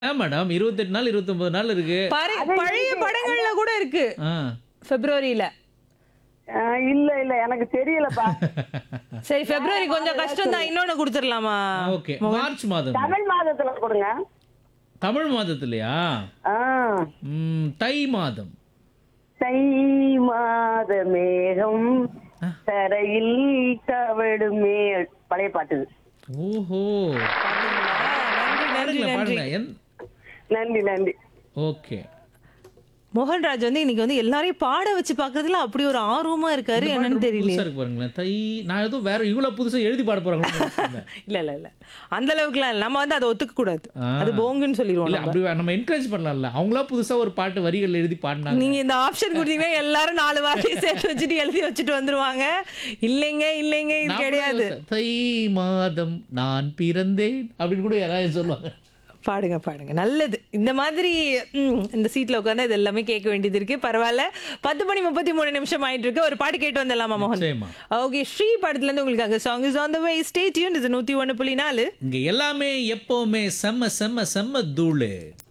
ஏன் மேடம் இருபத்தெட்டு நாள் இருபத்தொன்பது நாள் இருக்கு பாரு பழைய படங்கள்ல கூட இருக்கு ஆ பிப்ரவரியில ஆ, இல்ல இல்ல எனக்கு தெரியலப்பா சரி பிப்ரவரி கொஞ்சம் கஷ்டம் தான் இன்னொன்னு கொடுத்துடலாமா ஓகே மார்ச் மாதம் தமிழ் மாதத்துல கொடுங்க தமிழ் மாதத்துலயா ஆ ம், தை மாதம் தை மாத மேகம் தரையில் தவடுமே பழைய பாட்டு இது. ஓஹோ நன்றி நன்றி பாருங்களேன், நன்றி பாருங்களேன் என்- நன்றி நன்றி ஓகே மோகன்ராஜ் வந்து இன்னைக்கு வந்து எல்லாரையும் பாட வச்சு பாக்குறதுல அப்படி ஒரு ஆர்வமா இருக்காரு இந்த பாட்டு என்னன்னு ரொம்ப தெரியல புதுசா இருக்கு பாருங்களேன் தை நான் ஏதோ வேற இவ்வளவு புதுசா எழுதி பாட போறாங்க இல்ல இல்ல இல்ல அந்த அளவுக்குலாம் இல்ல நம்ம வந்து அதை ஒத்துக்க கூடாது ஆ. அது போங்குன்னு சொல்லிடுவோம் இல்ல நம்ம. அப்படி நம்ம என்கரேஜ் பண்ணலாம்ல அவங்களா புதுசா ஒரு பாட்டு வரிகள் எழுதி பாடினாங்க நீங்க இந்த ஆப்ஷன் கொடுத்தீங்கன்னா எல்லாரும் நாலு வார்த்தையை சேர்த்து வச்சுட்டு எழுதி வச்சுட்டு வந்துருவாங்க இல்லைங்க இல்லைங்க இது நான் கூட கிடையாது யோசிச்சேன், தை மாதம் நான் பிறந்தேன் அப்படின்னு கூட யாராவது சொல்லுவாங்க பாடுங்க பாடுங்க நல்லது இந்த மாதிரி ம், இந்த சீட்ல உட்காந்து இது எல்லாமே கேட்க வேண்டியது இருக்கு பரவாயில்ல பத்து மணி முப்பத்தி மூணு நிமிஷம் ஆயிட்டு இருக்கு ஒரு பாட்டு கேட்டு வந்துடலாமா மோகன் நிச்சயமா. ஓகே ஸ்ரீ படத்துல இருந்து உங்களுக்காக song is on the way stay tuned இது நூத்தி ஒண்ணு புள்ளி நாலு இங்க எல்லாமே எப்பவுமே செம்ம செம்ம செம்ம தூளு